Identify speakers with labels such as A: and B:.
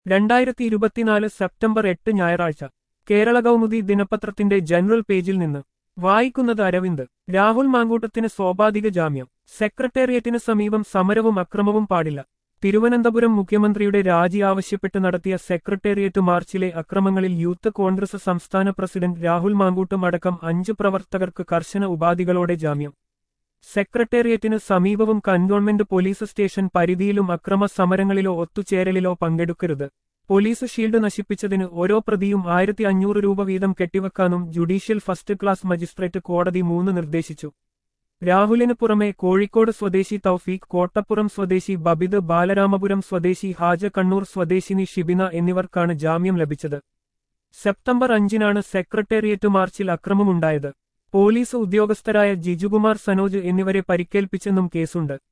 A: രണ്ടായിരത്തി ഇരുപത്തിനാല് സെപ്റ്റംബർ എട്ട് ഞായറാഴ്ച കേരള കൗമുദി ദിനപത്രത്തിന്റെ ജനറൽ പേജിൽ നിന്ന് വായിക്കുന്നത് അരവിന്ദ് രാഹുൽ മാങ്കൂട്ടത്തിന് സ്വാഭാവിക ജാമ്യം സെക്രട്ടേറിയറ്റിന് സമീപം സമരവും അക്രമവും പാടില്ല തിരുവനന്തപുരം മുഖ്യമന്ത്രിയുടെ രാജി ആവശ്യപ്പെട്ട് നടത്തിയ സെക്രട്ടേറിയറ്റ് മാർച്ചിലെ അക്രമങ്ങളിൽ യൂത്ത് കോൺഗ്രസ് സംസ്ഥാന പ്രസിഡന്റ് രാഹുൽ മാങ്കൂട്ടം അടക്കം അഞ്ച് പ്രവർത്തകർക്ക് കർശന ഉപാധികളോടെ ജാമ്യം സെക്രട്ടേറിയറ്റിന് സമീപവും കന്റോൺമെന്റ് പോലീസ് സ്റ്റേഷൻ പരിധിയിലും അക്രമ സമരങ്ങളിലോ ഒത്തുചേരലിലോ പങ്കെടുക്കരുത് പോലീസ് ഷീൽഡ് നശിപ്പിച്ചതിന് ഓരോ പ്രതിയും ആയിരത്തി അഞ്ഞൂറ് രൂപ വീതം കെട്ടിവെക്കാനും ജുഡീഷ്യൽ ഫസ്റ്റ് ക്ലാസ് മജിസ്ട്രേറ്റ് കോടതി മൂന്ന് നിർദ്ദേശിച്ചു രാഹുലിന് പുറമെ കോഴിക്കോട് സ്വദേശി തൌഫീഖ് കോട്ടപ്പുറം സ്വദേശി ബബിദ് ബാലരാമപുരം സ്വദേശി ഹാജ കണ്ണൂർ സ്വദേശിനി ഷിബിന എന്നിവർക്കാണ് ജാമ്യം ലഭിച്ചത് സെപ്റ്റംബർ അഞ്ചിനാണ് സെക്രട്ടേറിയറ്റ് മാർച്ചിൽ അക്രമമുണ്ടായത് പോലീസ് ഉദ്യോഗസ്ഥരായ ജിജുകുമാർ സനോജ് എന്നിവരെ പരിക്കേൽപ്പിച്ചെന്നും കേസുണ്ട്